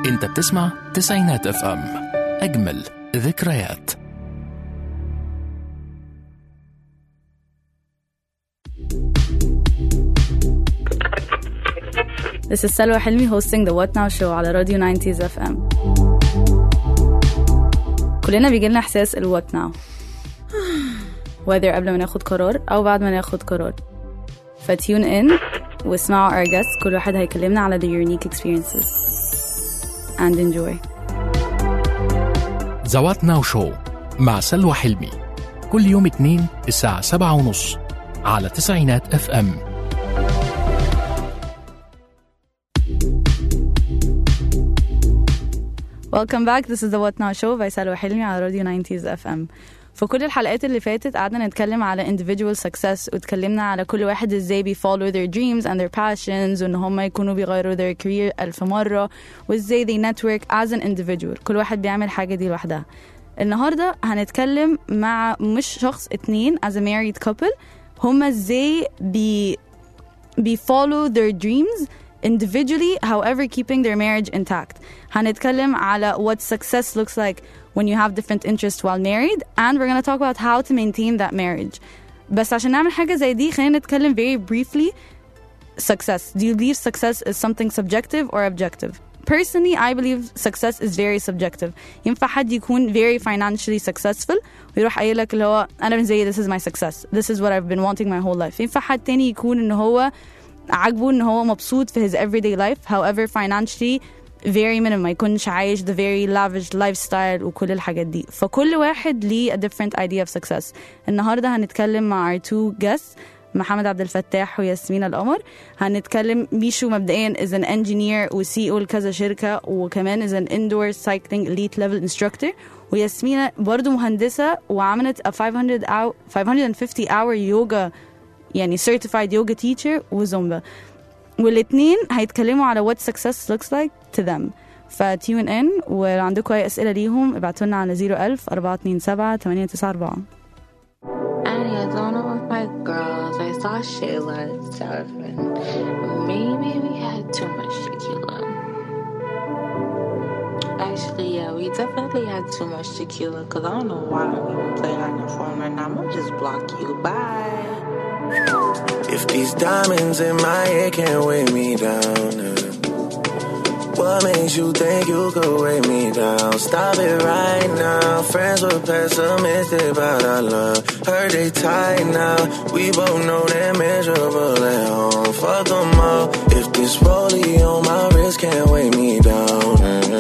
انت بتسمع تسعينات اف ام اجمل ذكريات This is Salwa Hilmi hosting the What Now show على راديو 90s FM كلنا بيجيلنا إحساس ال What Now whether قبل ما ناخد قرار أو بعد ما ناخد قرار فتيون in واسمعوا our guests كل واحد هيكلمنا على the unique experiences and enjoy زوات ناو شو مع سلوى حلمي كل يوم اثنين الساعة سبعة ونص على تسعينات اف ام Welcome back this is the What Now show by سلوى حلمي على راديو 90s FM في كل الحلقات اللي فاتت قعدنا نتكلم على individual success واتكلمنا على كل واحد ازاي بي follow their dreams and their passions وان هم يكونوا بيغيروا their career ألف مرة وازاي they network as an individual كل واحد بيعمل حاجة دي لوحدها النهاردة هنتكلم مع مش شخص اتنين as a married couple هما ازاي بي بي follow their dreams individually however keeping their marriage intact هنتكلم على what success looks like when you have different interests while married and we're going to talk about how to maintain that marriage بس عشان نعمل حاجة زي دي خلينا نتكلم very briefly success do you believe success is something subjective or objective personally I believe success is very subjective ينفع حد يكون very financially successful ويروح قايل لك اللي هو انا بالنسبه لي this is my success this is what I've been wanting my whole life ينفع حد تاني يكون ان هو عاجبه ان هو مبسوط في his everyday life however financially very minimum ما يكونش عايش the very lavish lifestyle وكل الحاجات دي فكل واحد ليه a different idea of success النهارده هنتكلم مع our two guests محمد عبد الفتاح وياسمين القمر هنتكلم ميشو مبدئيا is an engineer و CEO لكذا شركة وكمان is an indoor cycling elite level instructor وياسمين برضو مهندسة وعملت a 500 hour 550 hour yoga يعني certified yoga teacher وزومبا والاتنين هيتكلموا على what success looks like to them فتيون ان ولو عندكم اي اسئله ليهم ابعتوا لنا على 01000 427 894 And I don't know if my girls, I saw Shayla and stuff, and maybe we had too much tequila. Actually, yeah, we definitely had too much tequila, because I don't know why we were playing on your phone right now. I'm gonna just block you. Bye. If these diamonds in my head can't weigh me down, uh, what makes you think you could weigh me down? Stop it right now. Friends were pessimistic about our love. Heard they tight now. We both know they're miserable at home. Fuck them all. If this rollie on my wrist can't weigh me down,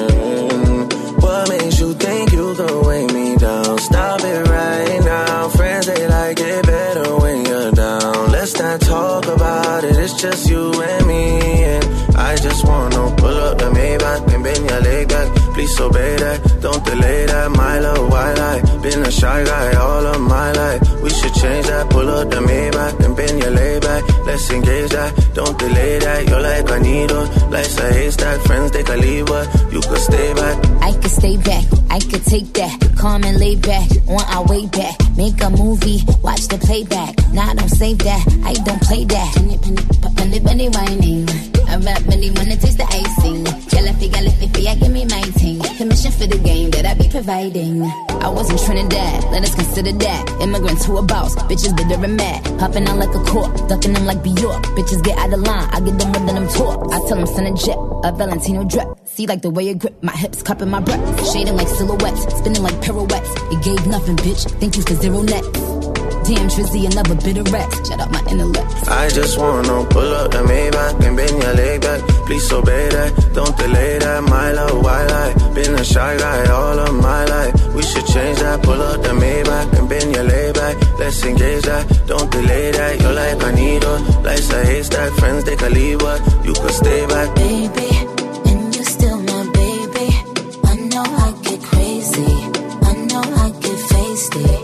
mm, what makes you think you could weigh me down? Stop it right now. Friends they like it better when you're down. Let's not talk about it. It's just you and me. And I just wanna pull up the Maybach and bend your leg back. Please obey that. Don't delay that. My love, why lie? Been a shy guy all of my life. We should change that. Pull up the Maybach and bend your leg back. Let's engage that. Don't delay that. You're like a needle. Life's a haystack. Friends they can leave, but you could stay back. I could stay back, I could take that. Calm and lay back, on our way back. Make a movie, watch the playback. Nah, I don't save that, I don't play that. Penny, penny, p- penny, penny whining. I rap really wanna taste the icing. Jalafi, galafi, I give me my ting. Commission for the game that I be providing. I was in Trinidad, let us consider that. Immigrant to a boss, bitches bitter and mad. Hopping out like a cork, ducking them like Bjork. Bitches get out of line, I get them with them talk. I tell them send a jet, a Valentino drip. See like the way you grip, my hips cupping my breath. Shading like silhouettes, spinning like pirouettes. It gave nothing, bitch. Thank you for zero net. Damn, Trizzy, another bit of rest. Shut up my intellect. I just wanna pull up the Maybach and bend your leg back. Please obey that, don't delay that. My love, why lie? Been a shy guy all of my life. We should change that. Pull up the Maybach and bend your leg back. Let's engage that, don't delay that. You're like a needle, life's a haystack. Friends they can leave, but you could stay back. Baby, and you're still my baby. I know I get crazy. I know I get feisty.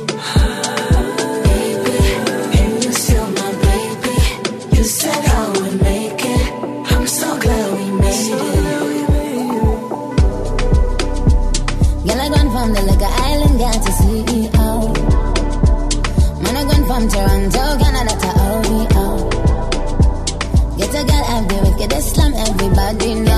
Baby, and you're still my baby. You said I would make it. I'm so glad we made it. Girl, I gone from the like island, got to see out. Man, I gone from Toronto, Canada to OVO. Get a girl every wicked Islam, everybody know.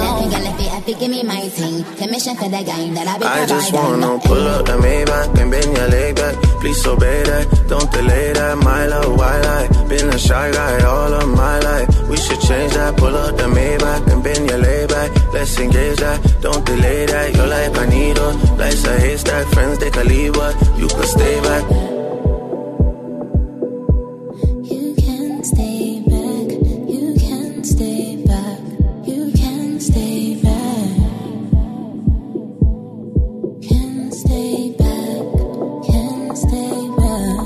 to give me my team. Commission for the game that I be I just providing. wanna pull up the Maybach and bend your leg back. Please obey that, don't delay that. My love, why lie? Been a shy guy all of my life. We should change that. Pull up the Maybach and bend your leg back. Let's engage that, don't delay that. You're like a needle, life's a haystack. Friends they can leave, but you can stay back. You can stay back. You can stay back. You can stay back. Can stay back. Can stay back.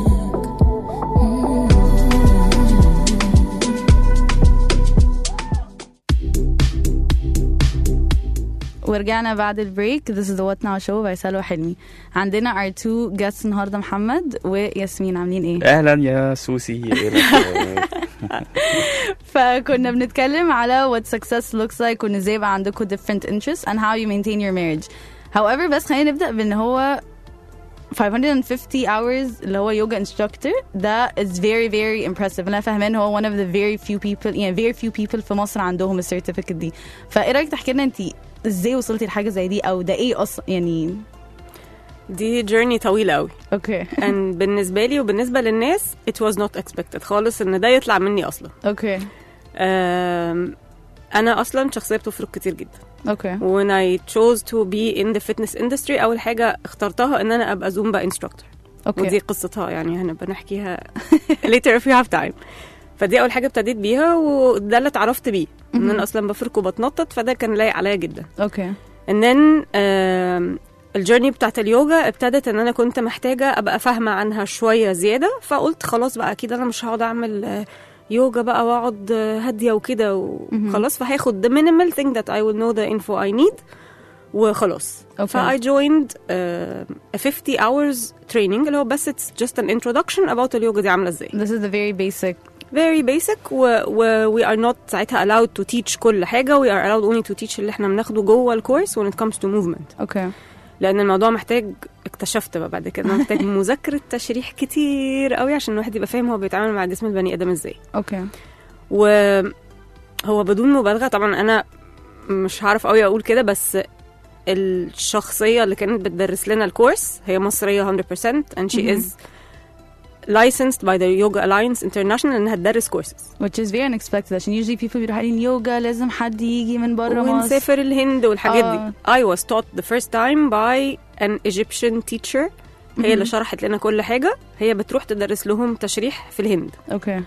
ورجعنا بعد البريك This is the What Now Show by سلوى حلمي عندنا our two guests النهارده محمد وياسمين عاملين ايه؟ اهلا يا سوسي ايه الأخبار؟ فكنا بنتكلم على what success looks like وان ازاي يبقى عندكم different interests and how you maintain your marriage. However بس خلينا نبدأ بان هو 550 hours اللي هو يوجا instructor ده is very very impressive انا فاهمه ان هو one of the very few people يعني very few people في مصر عندهم السيرتيفيكت دي فايه رايك تحكي لنا انت ازاي وصلتي لحاجه زي دي او ده ايه اصلا يعني دي جيرني طويلة قوي اوكي and بالنسبة لي وبالنسبة للناس it was not expected خالص ان ده يطلع مني اصلا اوكي أم، انا اصلا شخصية بتفرق كتير جدا اوكي when I chose to be in the fitness industry اول حاجة اخترتها ان انا ابقى زومبا انستراكتور ودي اوكي قصتها يعني هنبقى نحكيها later if you have time فدي اول حاجة ابتديت بيها وده اللي اتعرفت بيه ان انا اصلا بفرك وبتنطط فده كان لايق عليا جدا اوكي and then um, الجيرني بتاعت اليوجا ابتدت ان انا كنت محتاجه ابقى فاهمه عنها شويه زياده فقلت خلاص بقى اكيد انا مش هقعد اعمل آه، يوجا بقى واقعد آه، هاديه وكده وخلاص فهاخد the minimal thing that I will know the info I need وخلاص Okay. ف I joined uh, a 50 hours training اللي هو بس it's just an introduction about اليوجا دي عامله ازاي This is the very basic very basic و, و we are not ساعتها allowed to teach كل حاجه we are allowed only to teach اللي احنا بناخده جوه الكورس when it comes to movement اوكي لان الموضوع محتاج اكتشفت بقى بعد كده إنه محتاج مذاكره تشريح كتير قوي عشان الواحد يبقى فاهم هو بيتعامل مع جسم البني ادم ازاي اوكي وهو بدون مبالغه طبعا انا مش هعرف قوي اقول كده بس الشخصيه اللي كانت بتدرس لنا الكورس هي مصريه 100% and she is licensed by the Yoga Alliance International انها تدرس courses which is very unexpected عشان usually people بيروحوا قايلين يوجا لازم حد يجي من بره مصر ونسافر الهند والحاجات آه. دي I was taught the first time by an Egyptian teacher هي اللي شرحت لنا كل حاجة هي بتروح تدرس لهم تشريح في الهند اوكي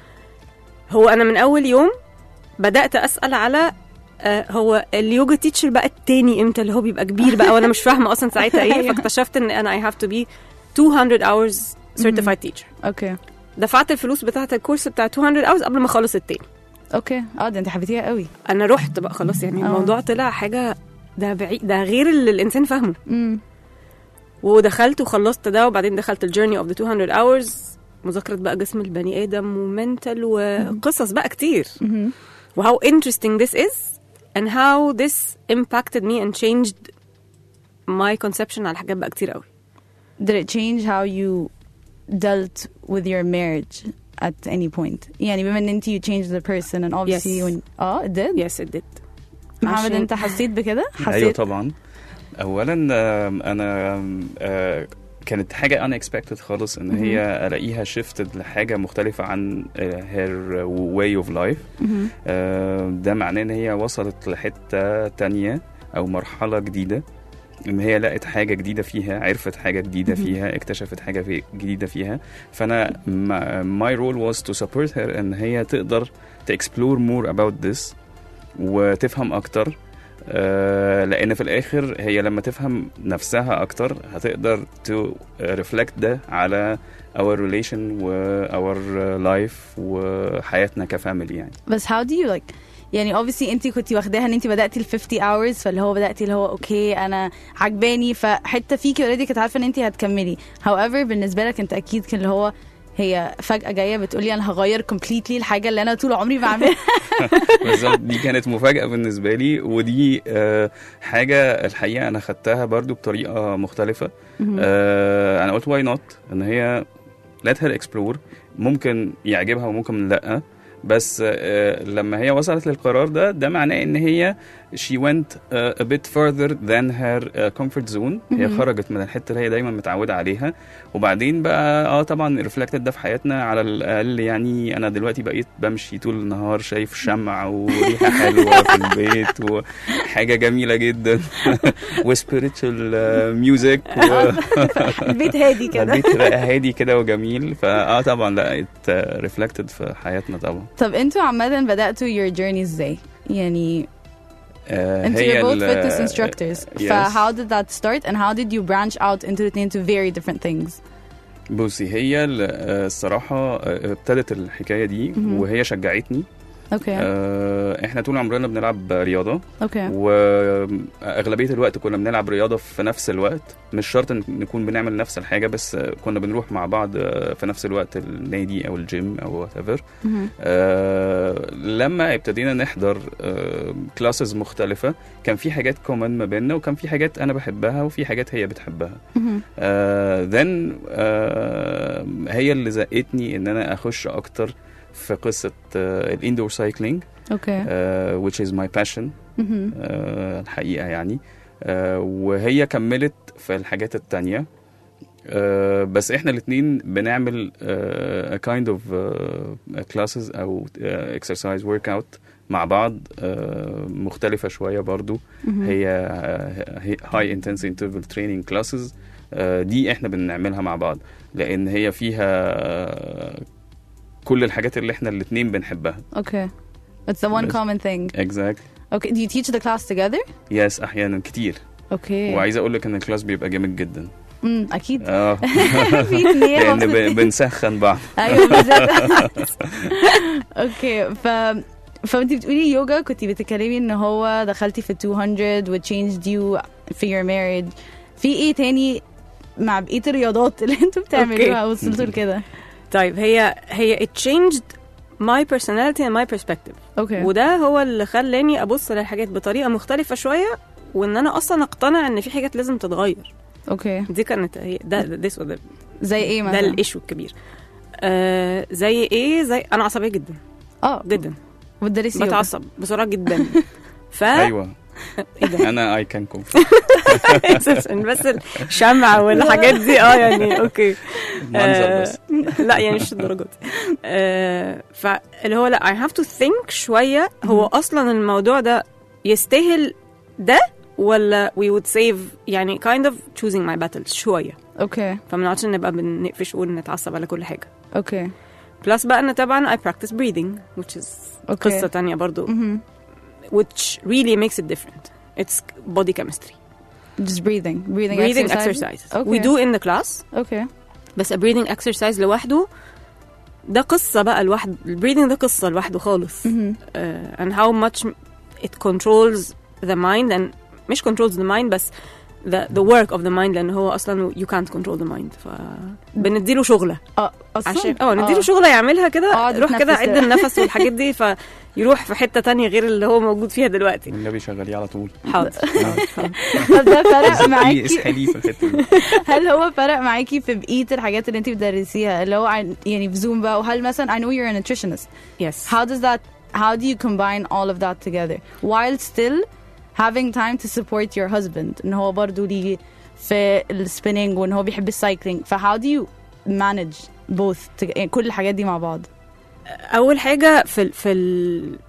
هو أنا من أول يوم بدأت أسأل على آه هو اليوجا تيتشر بقى التاني امتى اللي هو بيبقى كبير بقى وانا مش فاهمه اصلا ساعتها ايه فاكتشفت ان انا I have to be 200 hours certified teacher اوكي دفعت الفلوس بتاعت الكورس بتاع 200 hours قبل ما اخلص التاني اوكي اه ده انت حبيتيها قوي انا رحت بقى خلاص يعني آه. الموضوع طلع حاجه ده بعيد ده غير اللي الانسان فاهمه امم ودخلت وخلصت ده وبعدين دخلت الجيرني اوف ذا 200 hours مذاكره بقى جسم البني ادم ومنتال وقصص بقى كتير و how interesting this is and how this impacted me and changed my conception على حاجات بقى كتير قوي did it change how you dealt with your marriage at any point يعني بما ان انت you changed the person and obviously Yes. when اه it did yes it did محمد عشان- انت حسيت بكده ايوه حسيت طبعا اولا آم، انا آم، آه، كانت حاجة unexpected خالص ان هي الاقيها shifted لحاجة مختلفة عن آه، her way of life مهم. آه، ده معناه ان هي وصلت لحتة تانية او مرحلة جديدة ان هي لقت حاجة جديدة فيها عرفت حاجة جديدة فيها اكتشفت حاجة في جديدة فيها فانا ما- my role was to support her ان هي تقدر to explore more about this وتفهم اكتر آه، لان في الاخر هي لما تفهم نفسها اكتر هتقدر to reflect ده على our relation و our life وحياتنا كفاميلي يعني بس how do you like يعني obviously انت كنتي واخداها ان انت بداتي ال 50 hours فاللي هو بداتي اللي هو اوكي انا عجباني فحته فيكي اوريدي كانت عارفه ان انت هتكملي however بالنسبه لك انت اكيد كان اللي هو هي فجاه جايه بتقولي انا هغير completely الحاجه اللي انا طول عمري بعملها بالظبط دي كانت مفاجأة بالنسبة لي ودي آه، حاجة الحقيقة أنا خدتها برضو بطريقة مختلفة آه، أنا قلت واي نوت إن هي let her explore ممكن يعجبها وممكن لأ بس آه، لما هي وصلت للقرار ده ده معناه ان هي she went uh, a bit further than her uh, comfort zone هي مهم. خرجت من الحته اللي هي دايما متعوده عليها وبعدين بقى اه طبعا ريفلكتد ده في حياتنا على الاقل يعني انا دلوقتي بقيت بمشي طول النهار شايف شمع وريحه حلوه في البيت وحاجه جميله جدا وسبيريتشوال ميوزك البيت هادي كده البيت هادي كده وجميل فاه طبعا لا ريفلكتد في حياتنا طبعا طب انتوا عامة بدأتوا your journey ازاي؟ يعني آه، انتوا هي you're both ال- fitness instructors yes. ف how did that start and how did you branch out into الاثنين to very different things؟ بصي هي ال- آه، الصراحة آه، ابتدت الحكاية دي مهم. وهي شجعتني اوكي آه، احنا طول عمرنا بنلعب رياضة اوكي وأغلبية الوقت كنا بنلعب رياضة في نفس الوقت مش شرط إن نكون بنعمل نفس الحاجة بس آه، كنا بنروح مع بعض آه، في نفس الوقت النادي أو الجيم أو whatever مهم. آه، لما ابتدينا نحضر كلاسز مختلفة كان في حاجات كومن ما بيننا وكان في حاجات أنا بحبها وفي حاجات هي بتحبها مهم. ذن هي اللي زقتني ان انا اخش اكتر في قصه الاندور سايكلينج اوكي which is my passion مهم. آه، الحقيقه يعني آه، وهي كملت في الحاجات التانية آه، بس احنا الاثنين بنعمل آه، a kind of آه، classes او آه، exercise workout مع بعض آه، مختلفة شوية برضو مهم. هي آه، high intensity interval training classes آه، دي احنا بنعملها مع بعض لان هي فيها آه، كل الحاجات اللي احنا الاثنين بنحبها اوكي It's the one بس. common thing. exactly Okay, do you teach the class together? يس احيانا كتير Okay. وعايز اقول لك ان الكلاس بيبقى جامد جدا امم اكيد اه في اتنين لان مبسوطين. ب- بنسخن بعض ايوه بالظبط اوكي ف فانت بتقولي يوجا كنت بتتكلمي ان هو دخلتي في 200 و changed you في your marriage في ايه تاني مع بقيه الرياضات اللي انتوا بتعملوها وصلتوا لكده طيب هي هي it changed my personality and my perspective اوكي وده هو اللي خلاني ابص للحاجات بطريقه مختلفه شويه وان انا اصلا اقتنع ان في حاجات لازم تتغير اوكي دي كانت هي ده this was the- زي ايه ده مثلا الايشو الكبير آه زي ايه زي انا عصبيه جدا اه جدا بتدرسي يوجا بتعصب بسرعه جدا ف ايوه ايه ده انا اي كان كونفيرم عشان بس الشمع والحاجات دي اه يعني اوكي منظر بس لا يعني مش الدرجات دي آه فاللي هو لا I have to think شوية هو أصلا الموضوع ده يستاهل ده ولا we would save يعني kind of choosing my battles شوية اوكي فما نقعدش نبقى بنقفش ونتعصب على كل حاجة اوكي بلس بقى أنا طبعا I practice breathing which is اوكي قصة تانية برضو مهم. which really makes it different it's body chemistry just breathing breathing, breathing exercises. exercises Okay. we do in the class اوكي بس breathing exercise لوحده ده قصة بقى لوحده البريدنج ده قصة لوحده خالص مهم. uh, and how much it controls the mind and مش controls the mind بس the, the work of the mind لأن هو أصلا you can't control the mind ف بنديله شغلة اه اصلا عشان اه نديله شغلة يعملها كده اقعد روح كده اتنفس عد النفس والحاجات دي فيروح في حتة تانية غير اللي هو موجود فيها دلوقتي النبي شغاليه على طول حاضر حاضر، حاضر. طب ده فرق اسحلي معاكي اسحلي في الحته دي هل هو فرق معاكي في بقيه الحاجات اللي انت بتدرسيها اللي هو عن- يعني في زوم بقى وهل مثلا I know you're a nutritionist yes how does that how do you combine all of that together while still having time to support your husband ان هو برضه ليه في السبيننج وان هو بيحب السايكلينج ف how do you manage both to, يعني كل الحاجات دي مع بعض اول حاجه في ال في ال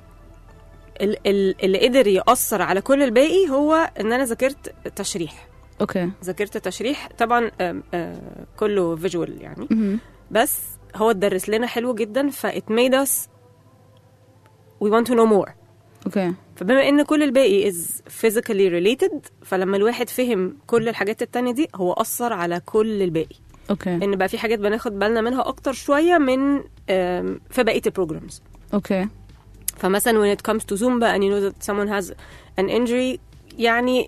ال- ال- اللي قدر يأثر على كل الباقي هو ان انا ذاكرت تشريح اوكي ذاكرت تشريح طبعا آم، آه، كله فيجوال يعني مهم. بس هو اتدرس لنا حلو جدا ف it made us we want to know more اوكي فبما ان كل الباقي is physically related فلما الواحد فهم كل الحاجات التانية دي هو أثر على كل الباقي اوكي ان بقى في حاجات بناخد بالنا منها اكتر شويه من آم، في بقيه البروجرامز اوكي فمثلا when it comes to Zumba and you know that someone has an injury يعني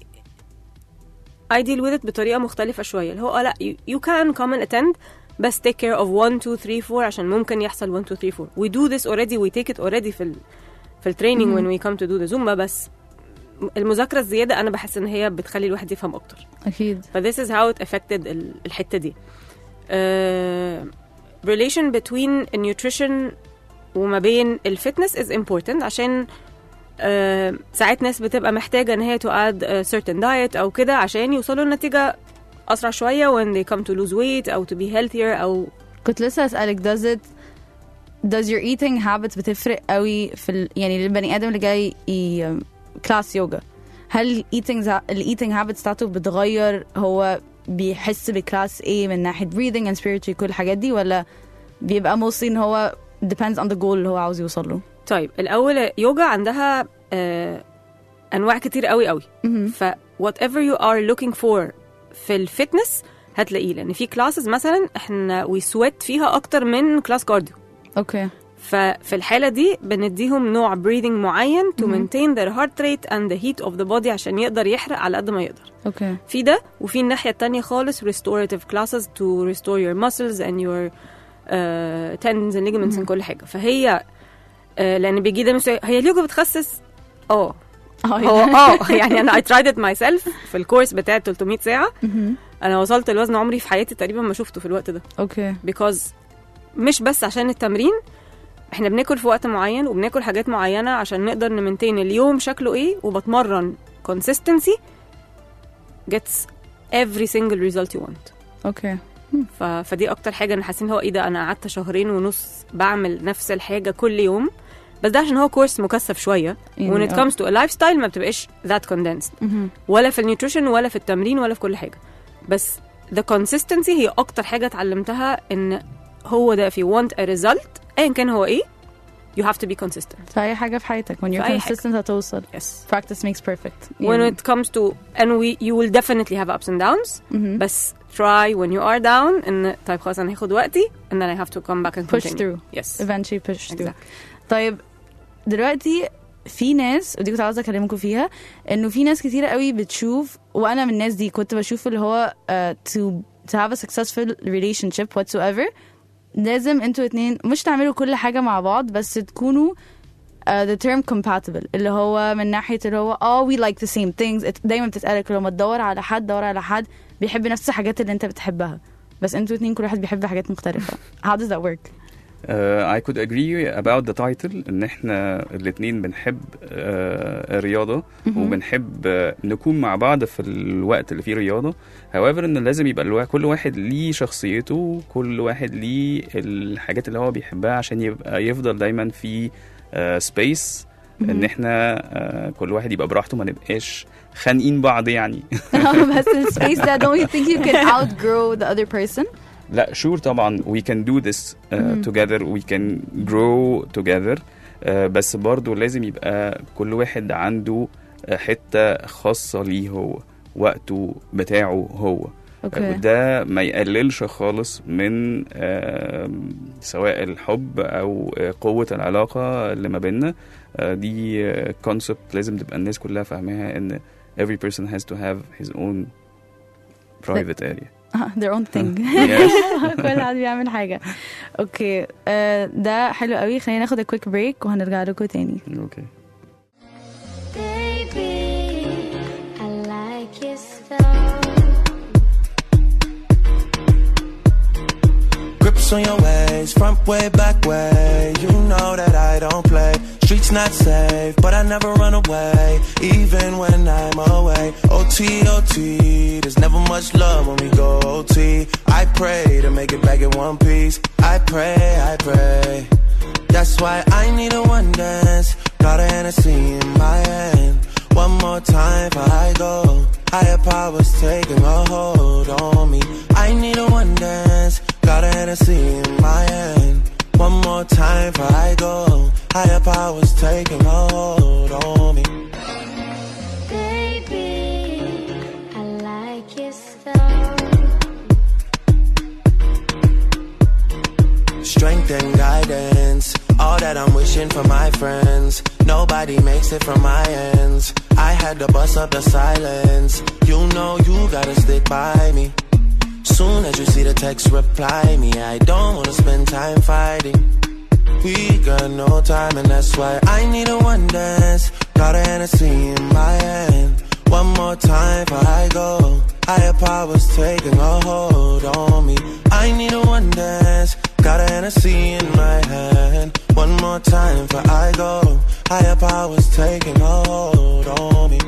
I deal with it بطريقة مختلفة شوية اللي هو آه لا you, you can come and attend بس take care of 1 2 3 4 عشان ممكن يحصل 1 2 3 4 we do this already we take it already في ال في التريننج when we come to do the Zumba بس المذاكرة الزيادة أنا بحس إن هي بتخلي الواحد يفهم أكتر اكيد ف this is how it affected ال- الحتة دي uh, relation between nutrition وما بين الفتنس is important عشان آه ساعات ناس بتبقى محتاجة ان هي to add a certain diet او كده عشان يوصلوا لنتيجة اسرع شوية when they come to lose weight او to be healthier او كنت لسه اسالك does it does your eating habits بتفرق قوي في ال... يعني للبني ادم اللي جاي ي... كلاس يوجا هل eating ال eating habits بتاعته بتغير هو بيحس بكلاس ايه من ناحيه breathing and spiritual كل الحاجات دي ولا بيبقى mostly ان هو depends on the goal اللي هو عاوز يوصل له طيب الاول يوجا عندها آه انواع كتير قوي قوي ف whatever you are looking for في الفتنس هتلاقيه لان في كلاسز مثلا احنا وي سويت فيها اكتر من كلاس كارديو اوكي ففي الحالة دي بنديهم نوع breathing معين to maintain their heart rate and the heat of the body عشان يقدر يحرق على قد ما يقدر اوكي في ده وفي الناحية التانية خالص restorative classes to restore your muscles and your uh, tendons and ligaments and كل حاجة فهي uh, لأن بيجي ده مثل- هي اليوجا بتخسس اه هو اه يعني انا I tried it myself في الكورس بتاع 300 ساعة انا وصلت لوزن عمري في حياتي تقريبا ما شفته في الوقت ده اوكي because مش بس عشان التمرين احنا بناكل في وقت معين وبناكل حاجات معينة عشان نقدر نمنتين اليوم شكله ايه وبتمرن consistency gets every single result you want اوكي ف... فدي اكتر حاجة انا حاسين هو ايه ده انا قعدت شهرين ونص بعمل نفس الحاجة كل يوم بس ده عشان هو كورس مكثف شوية يعني when it اه. comes to a lifestyle ما بتبقاش that condensed ولا في النيوتريشن ولا في التمرين ولا في كل حاجة بس the consistency هي اكتر حاجة اتعلمتها ان هو ده if you want a result ايا كان هو ايه you have to be consistent في اي حاجه في حياتك when في you're أي حاجة. consistent هتوصل yes practice makes perfect when it comes to and we you will definitely have ups and downs بس try when you are down ان طيب خلاص انا هاخد وقتي and then I have to come back and push continue through yes eventually push through exactly طيب دلوقتي في ناس ودي كنت عاوزه اكلمكم فيها انه في ناس كتيره قوي بتشوف وانا من الناس دي كنت بشوف اللي هو uh, to to have a successful relationship whatsoever لازم انتوا اتنين مش تعملوا كل حاجه مع بعض بس تكونوا uh, the term compatible اللي هو من ناحيه اللي هو اه we like the same things It- دايما بتتقالك لما تدور على حد دور على حد بيحب نفس الحاجات اللي انت بتحبها بس انتوا اتنين كل واحد بيحب حاجات مختلفه how does that work Uh, I could agree about the title ان احنا الاتنين بنحب uh, الرياضة وبنحب uh, نكون مع بعض في الوقت اللي فيه رياضة however ان لازم يبقى الوا... كل واحد ليه شخصيته كل واحد ليه الحاجات اللي هو بيحبها عشان يبقى يفضل دايما في uh, space ان احنا uh, كل واحد يبقى براحته ما نبقاش خانقين بعض يعني بس السبيس ده don't you think you can outgrow the other person لا شور طبعا we can do this uh, together we can grow together uh, بس برضو لازم يبقى كل واحد عنده uh, حتة خاصة ليه هو وقته بتاعه هو اوكي وده ما يقللش خالص من آه، سواء الحب او آه، قوة العلاقة اللي ما بيننا آه، دي كونسبت لازم تبقى الناس كلها فاهماها ان every person has to have his own private area their own thing yes. كل واحد بيعمل حاجة اوكي آه، ده حلو قوي خلينا ناخد a quick break وهنرجع لكم تاني okay. Baby, I like your style. Grips on your ways, front way, back way. You know that I don't play. Streets not safe, but I never run away, even when I'm away. OT, OT, there's never much love when we go OT. I pray to make it back in one piece. I pray, I pray. That's why I need a one dance. Got a Hennessy in my hand. One more time before I go. Higher powers taking a hold on me. I need a one dance. Got a Hennessy in my hand. One more time before I go. Higher powers taking a hold on me. Baby, I like your style. Strength and guidance. All that I'm wishing for my friends. Nobody makes it from my ends. I had to bust up the silence. You know you gotta stick by me. Soon as you see the text, reply me. I don't wanna spend time fighting. We got no time, and that's why I need a one dance. Got a Hennessy in my hand. One more time before I go. Higher powers taking a hold on me. I need a one dance. Got a Hennessy in my hand. One more more time for I go. Higher powers taking a hold on me.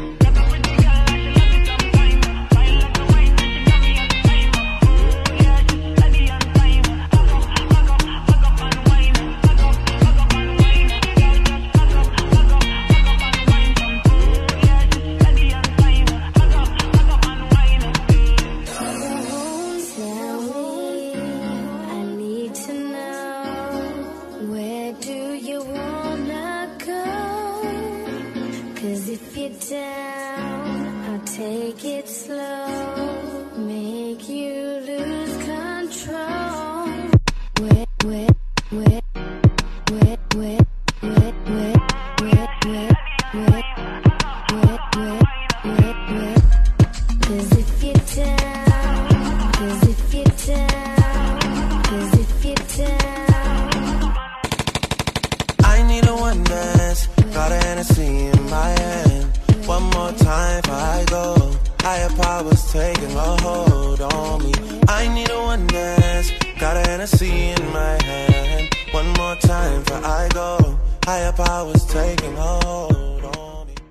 Tell me, I need to know where do you wanna go? Cause if you're down, I'll take it slow, make you lose control. Where, where, where, where, where, where, where, where, where, where, where, where, where, where. Cause if you're down, cause if you're down, cause if you're down. I need a one dance. Got a Hennessy in my hand. One more time before I go. Higher powers taking a hold on me. I need a one dance. Got a Hennessy in my hand. One more time before I go. Higher powers taking a hold on me.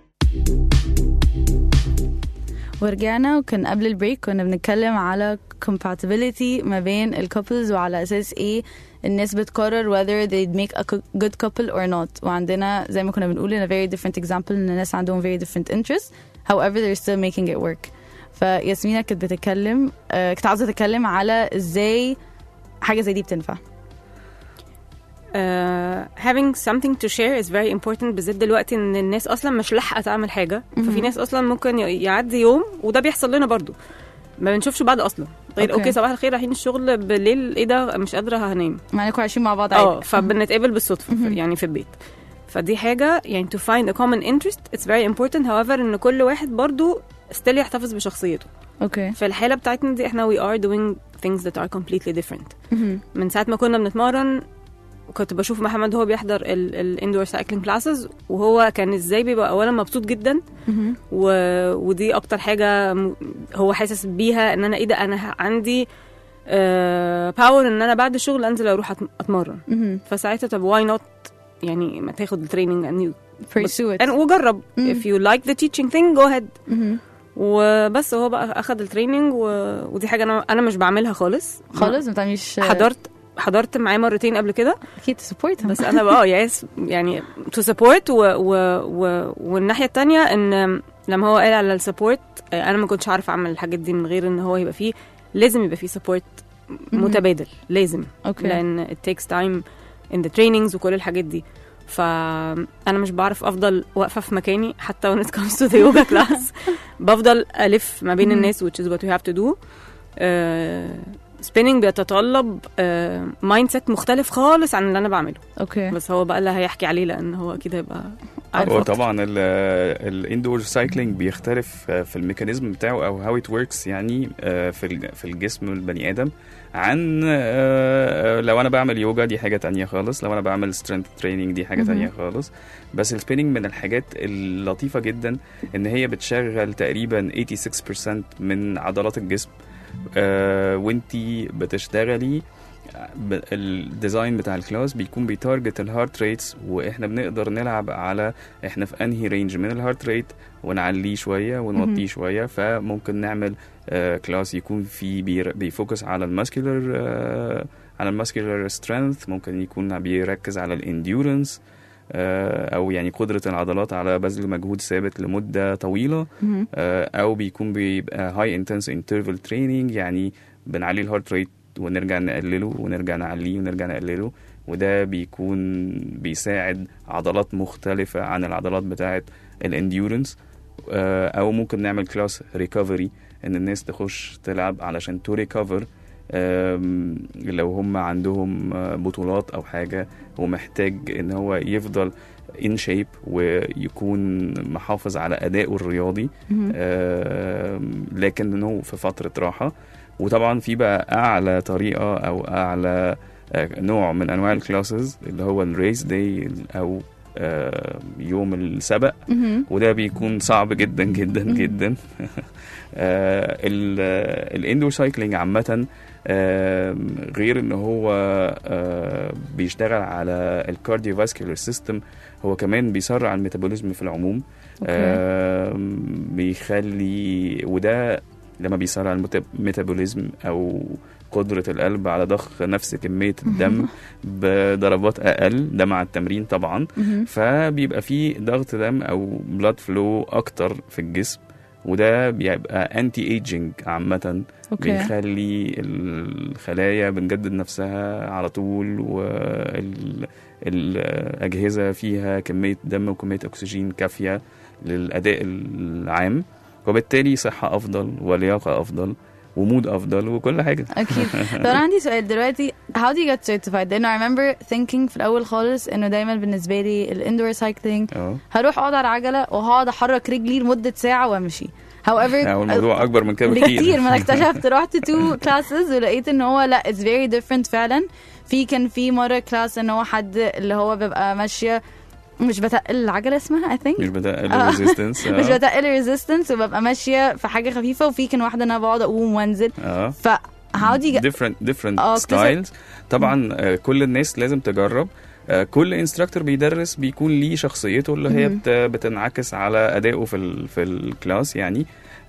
ورجعنا وكان قبل البريك كنا بنتكلم على compatibility ما بين الكابلز وعلى اساس ايه الناس بتقرر whether they make a co- good couple or not وعندنا زي ما كنا بنقول in a very different example ان الناس عندهم very different interests however they're still making it work فياسمينة كانت بتتكلم آه، كنت عاوزة تتكلم على ازاي حاجة زي دي بتنفع uh, having something to share is very important بالذات دلوقتي ان الناس اصلا مش لاحقه تعمل حاجه ففي ناس اصلا ممكن ي- يعدي يوم وده بيحصل لنا برضو ما بنشوفش بعض اصلا غير أوكي. اوكي, صباح الخير رايحين الشغل بالليل ايه ده مش قادره هنام مع انكم عايشين مع بعض اه عادي فبنتقابل بالصدفه في- يعني في البيت فدي حاجه يعني to find a common interest it's very important however ان كل واحد برضو still يحتفظ بشخصيته اوكي في الحاله بتاعتنا دي احنا we are doing things that are completely different من ساعه ما كنا بنتمرن كنت بشوف محمد هو بيحضر الاندور سايكلينج كلاسز وهو كان ازاي بيبقى اولا مبسوط جدا و... ودي اكتر حاجه م- هو حاسس بيها ان انا ايه ده انا ه- عندي باور ان انا بعد الشغل انزل اروح أت- اتمرن فساعتها طب واي نوت يعني ما تاخد التريننج and you pursue it and وجرب مم. if you like the teaching thing go ahead مهم. وبس هو بقى اخد التريننج و... ودي حاجه انا انا مش بعملها خالص خالص ما تعمليش حضرت حضرت معاه مرتين قبل كده اكيد تسبورت بس انا بقى يس يعني تو سبورت و, و, و, والناحيه التانية ان لما هو قال على السبورت انا ما كنتش عارفه اعمل الحاجات دي من غير ان هو يبقى فيه لازم يبقى فيه سبورت متبادل لازم اوكي لان it takes time in the trainings وكل الحاجات دي فانا مش بعرف افضل واقفه في مكاني حتى when it comes to the yoga class بفضل الف ما بين مم. الناس which is what we have to do سبيننج بيتطلب مايند سيت مختلف خالص عن اللي انا بعمله اوكي بس هو بقى اللي هيحكي عليه لان هو اكيد هيبقى عارف هو أكتر. طبعا الاندور سايكلينج بيختلف آه، في الميكانيزم بتاعه او هاو ات وركس يعني آه، في ال- في الجسم البني ادم عن آه، آه، لو انا بعمل يوجا دي حاجه تانية خالص لو انا بعمل سترينث تريننج دي حاجه مهم. تانية خالص بس السبيننج من الحاجات اللطيفه جدا ان هي بتشغل تقريبا 86% من عضلات الجسم آه، وانتي بتشتغلي ب- الديزاين بتاع الكلاس بيكون بيتارجت الهارت ريتس واحنا بنقدر نلعب على احنا في انهي رينج من الهارت ريت ونعليه شويه ونوطيه مهم. شويه فممكن نعمل آه كلاس يكون فيه بير- بيفوكس على الماسكولار آه على الماسكولار سترينث ممكن يكون بيركز على الانديورنس آه او يعني قدره العضلات على بذل مجهود ثابت لمده طويله مهم. آه، او بيكون بيبقى هاي انتنس انترفال تريننج يعني بنعلي الهارت ريت ونرجع نقلله ونرجع نعليه ونرجع نقلله وده بيكون بيساعد عضلات مختلفة عن العضلات بتاعة الانديورنس او ممكن نعمل كلاس ريكفري ان الناس تخش تلعب علشان تو ريكفر لو هم عندهم آه، بطولات او حاجة ومحتاج ان هو يفضل ان شيب ويكون محافظ على ادائه الرياضي مهم. آم، لكنه في فترة راحة وطبعا في بقى أعلى طريقة أو أعلى آه، نوع من أنواع الكلاسز اللي هو الريس داي أو آه، يوم السبق مهم. وده بيكون صعب جدا جدا جدا الاندور سايكلينج عامة آه، غير ان هو آه، بيشتغل على الكارديوفاسكولار سيستم هو كمان بيسرع الميتابوليزم في العموم أوكي. آه، بيخلي وده لما بيسرع الميتا- الميتابوليزم او قدرة القلب على ضخ نفس كمية الدم بضربات أقل ده مع التمرين طبعا مهم. فبيبقى فيه ضغط دم او بلاد فلو اكتر في الجسم وده بيبقى انتي ايجينج عامة اوكي بيخلي الخلايا بنجدد نفسها على طول والأجهزة فيها كمية دم وكمية أكسجين كافية للأداء العام وبالتالي صحة أفضل ولياقة أفضل ومود أفضل وكل حاجة اكيد طب انا عندي سؤال دلوقتي how do you get certified لانه I remember thinking في الاول خالص انه دايما بالنسبه لي الاندور سايكلينج اه هروح اقعد على عجله وهقعد احرك رجلي لمده ساعه وامشي however يعني الموضوع أكبر من كده بكتير بكتير ما انا اكتشفت رحت تو كلاسز ولقيت ان هو لا اتس فيري ديفرنت فعلا في كان في مره كلاس ان هو حد اللي هو بيبقى ماشيه مش بتقل العجله اسمها I think مش بتقل آه. الريزيستنس مش بتقل ريزيستنس وببقى ماشيه في حاجه خفيفه وفي كان واحده انا بقعد اقوم وانزل اه ف how do you get different different آه، كنت ستايلز طبعا آه، كل الناس لازم تجرب آه، كل انستراكتور بيدرس بيكون ليه شخصيته اللي هي مهم. بت- بتنعكس على ادائه في ال في الكلاس يعني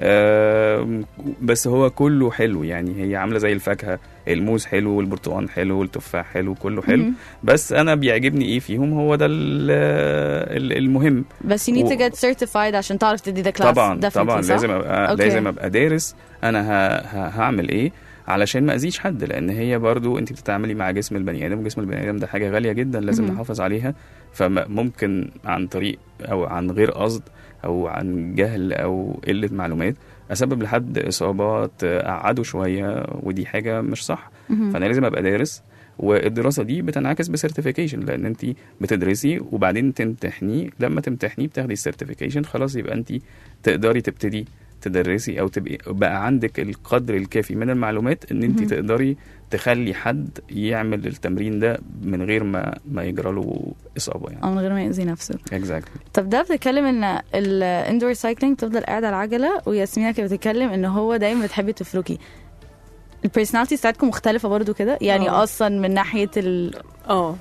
آم، بس هو كله حلو يعني هي عامله زي الفاكهه الموز حلو والبرتقال حلو والتفاح حلو كله حلو مهم. بس انا بيعجبني ايه فيهم هو ده ال- ال- المهم بس you need to و- get certified عشان تعرف تدي the class طبعا definitely طبعا صح؟ لازم ابقى أوكي. لازم ابقى دارس انا ه... ه... هعمل ايه علشان ما اذيش حد لان هي برضو انت بتتعاملي مع جسم البني ادم وجسم البني ادم ده حاجه غاليه جدا لازم مهم. نحافظ عليها فممكن عن طريق او عن غير قصد او عن جهل او قله معلومات اسبب لحد اصابات اقعده شويه ودي حاجه مش صح مهم. فانا لازم ابقى دارس والدراسه دي بتنعكس بسيرتيفيكيشن لان انت بتدرسي وبعدين تمتحني لما تمتحني بتاخدي السيرتيفيكيشن خلاص يبقى انت تقدري تبتدي تدرسي او تبقي بقى عندك القدر الكافي من المعلومات ان انت مهم. تقدري تخلي حد يعمل التمرين ده من غير ما ما يجرى له اصابه يعني او من غير ما يأذي نفسه اكزاكتلي طب ده بتتكلم ان الاندور سايكلينج تفضل قاعده على العجله وياسمينة كانت بتتكلم ان هو دايما بتحبي تفركي البيرسوناليتي بتاعتكم مختلفه برضو كده يعني آه. اصلا من ناحيه ال اه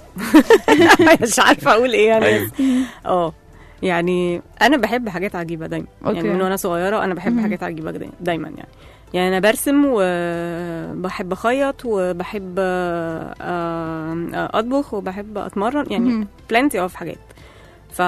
مش عارفه اقول ايه يعني أيوة. اه يعني انا بحب حاجات عجيبه دايما أوكي. يعني من وانا صغيره انا بحب مهم. حاجات عجيبه داي- دايما يعني يعني انا برسم وبحب اخيط وبحب آه، آه، اطبخ وبحب اتمرن يعني مهم. بلانتي اوف حاجات ف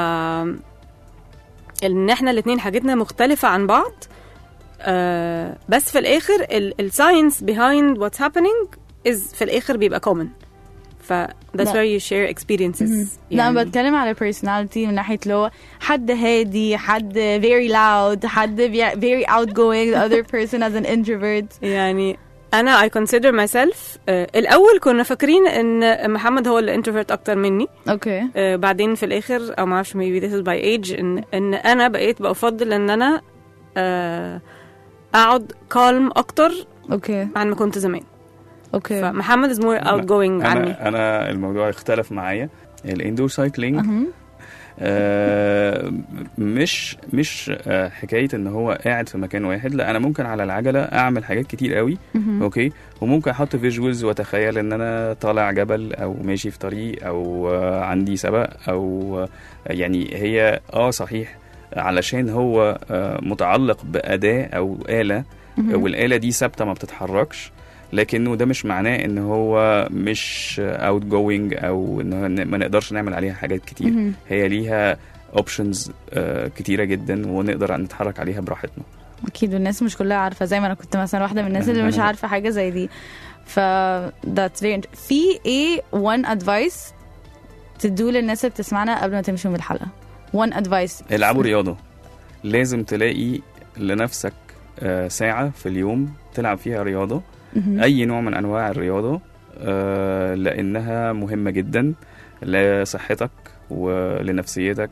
ان احنا الاثنين حاجتنا مختلفه عن بعض آه بس في الاخر الساينس behind what's happening is في الاخر بيبقى common ف that's لا. where you share experiences مهم. لا انا بتكلم على personality من ناحيه اللي هو حد هادي حد very loud حد بي- very outgoing the other person as an introvert يعني انا I consider myself آه الاول كنا فاكرين ان محمد هو اللي introvert اكتر مني اوكي آه بعدين في الاخر او ما اعرفش maybe this is by age ان ان انا بقيت بفضل ان انا آه اقعد calm اكتر اوكي عن ما كنت زمان اوكي فمحمد is more outgoing عني انا انا الموضوع اختلف معايا الاندور سايكلينج أهم. آه، مش مش آه، حكايه ان هو قاعد في مكان واحد لا انا ممكن على العجله اعمل حاجات كتير قوي مهم. اوكي وممكن احط فيجوالز واتخيل ان انا طالع جبل او ماشي في طريق او آه، عندي سبق او آه، يعني هي اه صحيح علشان هو آه، متعلق باداه او اله مهم. والاله دي ثابته ما بتتحركش لكنه ده مش معناه ان هو مش اوت جوينج او ان ما نقدرش نعمل عليها حاجات كتير مهم. هي ليها اوبشنز كتيره جدا ونقدر نتحرك عليها براحتنا اكيد والناس مش كلها عارفه زي ما انا كنت مثلا واحده من الناس اللي مش عارفه حاجه زي دي ف that's very int- في ايه one advice تدوه للناس اللي بتسمعنا قبل ما تمشوا من الحلقه one advice العبوا رياضه لازم تلاقي لنفسك آه، ساعه في اليوم تلعب فيها رياضه مهم. اي نوع من انواع الرياضه آه، لانها مهمه جدا لصحتك ولنفسيتك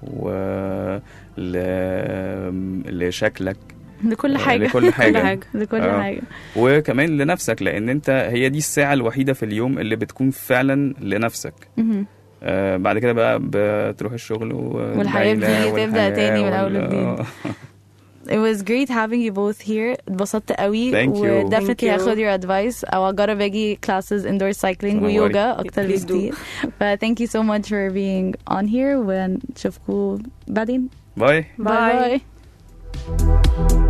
ولشكلك لكل حاجه لكل حاجه, حاجة. لكل آه. حاجه وكمان لنفسك لان انت هي دي الساعه الوحيده في اليوم اللي بتكون فعلا لنفسك مهم. آه بعد كده بقى بتروح الشغل و- والحياة والعيلة بتيجي تبدأ والحياة تاني من وال- أول وجديد. آه. It was great having you both here. اتبسطت قوي Thank you. و Thank definitely you. هاخد your advice او اجرب اجي classes indoor cycling تنوري. ويوجا اكتر Please do. بكتير. ف thank you so much for being on here ونشوفكم بعدين. باي باي باي.